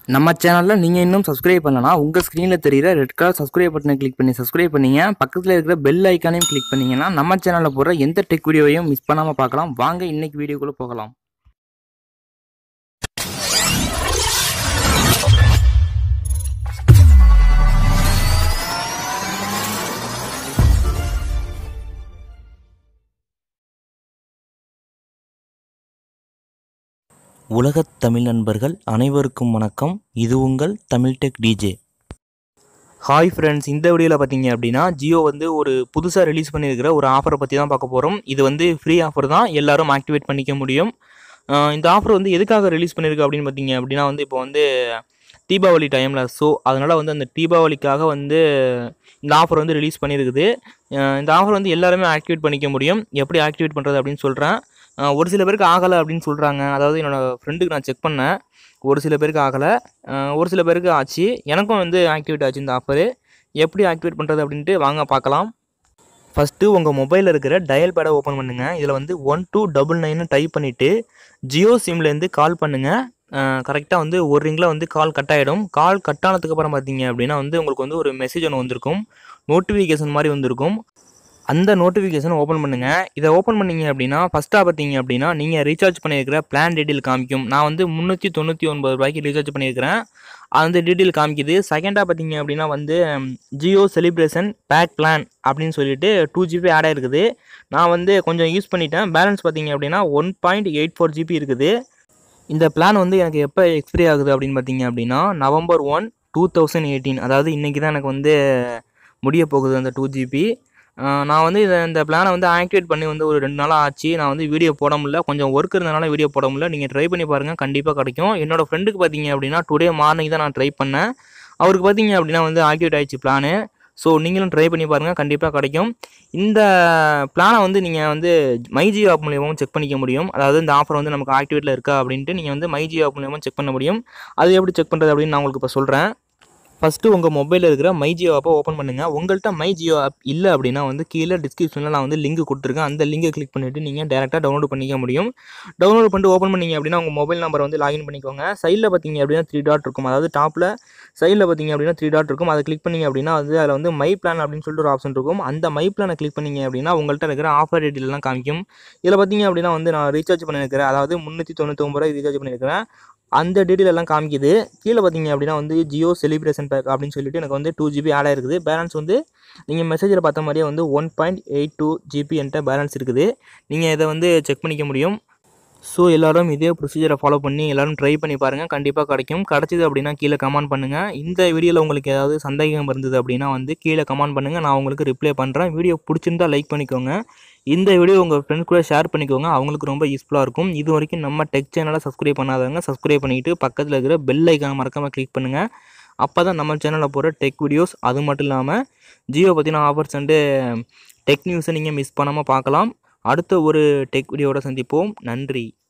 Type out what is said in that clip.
நம்ம சேனலில் நீங்கள் இன்னும் சப்ஸ்கிரைப் பண்ணலனா உங்கள் ஸ்க்ரீனில் தெரியிற ரெட் கலர் சப்ஸ்கிரைப் பட்டனை கிளிக் பண்ணி சப்ஸ்கிரைப் பண்ணீங்க பக்கத்தில் இருக்கிற பெல் ஐக்கானையும் கிளிக் பண்ணீங்கன்னா நம்ம சேனலில் போடுற எந்த டெக் வீடியோவையும் மிஸ் பண்ணாமல் பார்க்கலாம் வாங்க இன்னைக்கு வீடியோக்குள்ளே போகலாம் உலகத் தமிழ் நண்பர்கள் அனைவருக்கும் வணக்கம் இது உங்கள் Tamil tech DJ hi friends இந்த வீடியோவில் பார்த்தீங்க அப்படின்னா ஜியோ வந்து ஒரு புதுசாக ரிலீஸ் பண்ணியிருக்கிற ஒரு ஆஃபரை பற்றி தான் பார்க்க போகிறோம் இது வந்து ஃப்ரீ ஆஃபர் தான் எல்லாரும் ஆக்டிவேட் பண்ணிக்க முடியும் அஹ் இந்த ஆஃபர் வந்து எதுக்காக ரிலீஸ் பண்ணியிருக்கு அப்படின்னு பார்த்தீங்க அப்படின்னா வந்து இப்போ வந்து தீபாவளி டைமில் ஸோ அதனால் வந்து அந்த தீபாவளிக்காக வந்து இந்த ஆஃபர் வந்து ரிலீஸ் பண்ணியிருக்குது அஹ் இந்த ஆஃபர் வந்து எல்லாருமே ஆக்டிவேட் பண்ணிக்க முடியும் எப்படி ஆக்டிவேட் பண்ணுறது அப்படின்னு சொல்கிறேன் அஹ் ஒரு சில பேருக்கு ஆகலை அப்படின்னு சொல்கிறாங்க அதாவது என்னோடய ஃப்ரெண்டுக்கு நான் செக் பண்ணேன் ஒரு சில பேருக்கு ஆகலை அஹ் ஒரு சில பேருக்கு ஆச்சு எனக்கும் வந்து ஆக்டிவேட் ஆச்சு இந்த ஆஃபரு எப்படி ஆக்டிவேட் பண்ணுறது அப்படின்ட்டு வாங்க பார்க்கலாம் ஃபஸ்ட்டு உங்கள் மொபைலில் இருக்கிற டயல் பேடை ஓப்பன் பண்ணுங்கள் இதில் வந்து ஒன் டூ டபுள் நைன்னு டைப் பண்ணிவிட்டு ஜியோ சிம்லேருந்து கால் பண்ணுங்கள் கரெக்டாக வந்து ஒரு ரிங்கில் வந்து கால் கட் ஆகிடும் கால் கட் ஆனதுக்கப்புறம் பார்த்தீங்க அப்படின்னா வந்து உங்களுக்கு வந்து ஒரு மெசேஜ் ஒன்று வந்திருக்கும் நோட்டிஃபிகேஷன் மாதிரி வந்திருக்கும் அந்த நோட்டிஃபிகேஷன் ஓப்பன் பண்ணுங்கள் இதை ஓப்பன் பண்ணீங்க அப்படின்னா ஃபஸ்ட்டாக பார்த்தீங்க அப்படின்னா நீங்கள் ரீசார்ஜ் பண்ணியிருக்கிற பிளான் டீட்டெயில் காமிக்கும் நான் வந்து முந்நூற்றி தொண்ணூற்றி ஒன்பது ரூபாய்க்கு ரீசார்ஜ் பண்ணியிருக்கிறேன் அந்த டீட்டெயில் காமிக்குது செகண்டாக பார்த்தீங்க அப்படின்னா வந்து ஜியோ செலிப்ரேஷன் பேக் பிளான் அப்படின்னு சொல்லிட்டு டூ ஜிபி ஆட் ஆயிருக்குது நான் வந்து கொஞ்சம் யூஸ் பண்ணிட்டேன் பேலன்ஸ் பார்த்தீங்க அப்படின்னா one point eight four GB இருக்குது இந்த பிளான் வந்து எனக்கு எப்போ எக்ஸ்பிரி ஆகுது அப்படின்னு பார்த்தீங்க அப்படின்னா November one two thousand eighteen அதாவது இன்றைக்கி தான் எனக்கு வந்து முடிய போகுது அந்த டூ ஜிபி நான் வந்து இதை இந்த பிளானை வந்து ஆக்டிவேட் பண்ணி வந்து ஒரு ரெண்டு நாளாக ஆச்சு நான் வந்து வீடியோ போட முடியல கொஞ்சம் ஒர்க் இருந்தனால வீடியோ போட முடியல நீங்கள் ட்ரை பண்ணி பாருங்கள் கண்டிப்பாக கிடைக்கும் என்னோடய ஃப்ரெண்டுக்கு பார்த்தீங்க அப்படின்னா டுடே மார்னிங் தான் நான் ட்ரை பண்ணேன் அவருக்கு பார்த்தீங்க அப்படின்னா வந்து ஆக்டிவேட் ஆயிடுச்சு பிளானு ஸோ நீங்களும் ட்ரை பண்ணி பாருங்கள் கண்டிப்பாக கிடைக்கும் இந்த பிளானை வந்து நீங்கள் வந்து மைஜியோ ஆப் மூலியமாகவும் செக் பண்ணிக்க முடியும் அதாவது இந்த ஆஃபர் வந்து நமக்கு ஆக்டிவேட்டில் இருக்கா அப்படின்ட்டு நீங்கள் வந்து மைஜியோ ஆப் மூலியமாக செக் பண்ண முடியும் அது எப்படி செக் பண்ணுறது அப்படின்னு நான் உங்களுக்கு இப்போ சொல்கிறேன் ஃபஸ்ட்டு உங்கள் மொபைலில் இருக்கிற மை ஜியோ ஆப்பை ஓப்பன் பண்ணுங்கள் உங்கள்கிட்ட மை ஜியோ ஆப் இல்லை அப்படின்னா வந்து கீழே டிஸ்கிரிப்ஷனில் நான் வந்து லிங்க் கொடுத்துருக்கேன் அந்த லிங்கை கிளிக் பண்ணிவிட்டு நீங்கள் டேரெக்டாக டவுன்லோட் பண்ணிக்க முடியும் டவுன்லோட் பண்ணிட்டு ஓப்பன் பண்ணீங்க அப்படின்னா உங்கள் மொபைல் நம்பர் வந்து லாகின் பண்ணிக்கோங்க சைடில் பார்த்தீங்க அப்படின்னா த்ரீ டாட் இருக்கும் அதாவது டாப்பில் சைடில் பார்த்தீங்க அப்படின்னா த்ரீ டாட் இருக்கும் அதை கிளிக் பண்ணீங்க அப்படின்னா வந்து அதில் வந்து மை பிளான் அப்படின்னு சொல்லிட்டு ஒரு ஆப்ஷன் இருக்கும் அந்த மை பிளானை கிளிக் பண்ணீங்க அப்படின்னா உங்கள்கிட்ட இருக்கிற ஆஃபர் டீட்டெயிலாம் காமிக்கும் இதில் பார்த்தீங்க அப்படின்னா வந்து நான் ரீசார்ஜ் பண்ணியிருக்கிறேன் அதாவது முந்நூற்றி தொண்ணூத்தொம்பது ரூபாய் ரீசார்ஜ் பண்ணியிருக்கிறேன் அந்த டீட்டெயில் எல்லாம் காமிக்குது கீழே பார்த்தீங்க அப்படின்னா வந்து ஜியோ செலிப்ரேஷன் பேக் அப்படின்னு சொல்லிட்டு எனக்கு வந்து டூ ஜிபி ஆட் ஆயிருக்குது பேலன்ஸ் வந்து நீங்கள் மெசேஜில் பார்த்த மாதிரியே வந்து one point eight two GB என்கிட்ட பேலன்ஸ் இருக்குது நீங்கள் இதை வந்து செக் பண்ணிக்க முடியும் ஸோ எல்லோரும் இதே ப்ரொசீஜரை ஃபாலோ பண்ணி எல்லோரும் ட்ரை பண்ணி பாருங்கள் கண்டிப்பாக கிடைக்கும் கிடச்சிது அப்படின்னா கீழே கமெண்ட் பண்ணுங்கள் இந்த வீடியோவில் உங்களுக்கு ஏதாவது சந்தேகம் இருந்தது அப்படின்னா வந்து கீழே கமெண்ட் பண்ணுங்கள் நான் உங்களுக்கு ரிப்ளை பண்ணுறேன் வீடியோ பிடிச்சிருந்தா லைக் பண்ணிக்கோங்க இந்த வீடியோ உங்கள் ஃப்ரெண்ட்ஸ் கூட ஷேர் பண்ணிக்கோங்க அவங்களுக்கு ரொம்ப யூஸ்ஃபுல்லாக இருக்கும் இது வரைக்கும் நம்ம டெக் சேனலை சப்ஸ்கிரைப் பண்ணாதவங்க சப்ஸ்கிரைப் பண்ணிவிட்டு பக்கத்தில் இருக்கிற பெல் ஐக்கான மறக்காமல் கிளிக் பண்ணுங்கள் அப்போ தான் நம்ம சேனலில் போகிற டெக் வீடியோஸ் அது மட்டும் இல்லாமல் ஜியோ பற்றின ஆஃபர்ஸ் அண்டு டெக் நியூஸை நீங்கள் மிஸ் பண்ணாமல் பார்க்கலாம் அடுத்த ஒரு டெக் வீடியோவோட சந்திப்போம் நன்றி